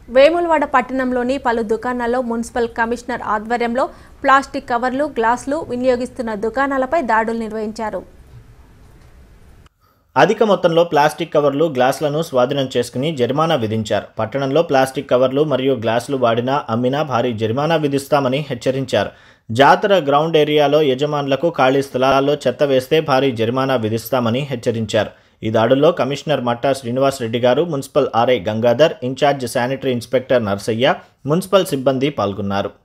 వేములవాడ పట్టణంలోని పలు దుకాణాల్లో మున్సిపల్ కమిషనర్ ఆధ్వర్యంలో ప్లాస్టిక్ కవర్లు గ్లాసులు వినియోగిస్తున్న దుకాణాలపై దాడులు నిర్వహించారు అధిక మొత్తంలో ప్లాస్టిక్ కవర్లు గ్లాసులను స్వాధీనం చేసుకుని జరిమానా విధించారు పట్టణంలో ప్లాస్టిక్ కవర్లు మరియు గ్లాసులు వాడినా అమ్మినా భారీ జరిమానా విధిస్తామని హెచ్చరించారు జాతర గ్రౌండ్ ఏరియాలో యజమానులకు ఖాళీ స్థలాల్లో చెత్త వేస్తే భారీ జరిమానా విధిస్తామని హెచ్చరించారు ఈ దాడుల్లో కమిషనర్ మట్టా శ్రీనివాస్ రెడ్డి గారు municipal R I Gangadhar incharge sanitary inspector Narsaiah municipal సిబ్బంది పాల్గొన్నారు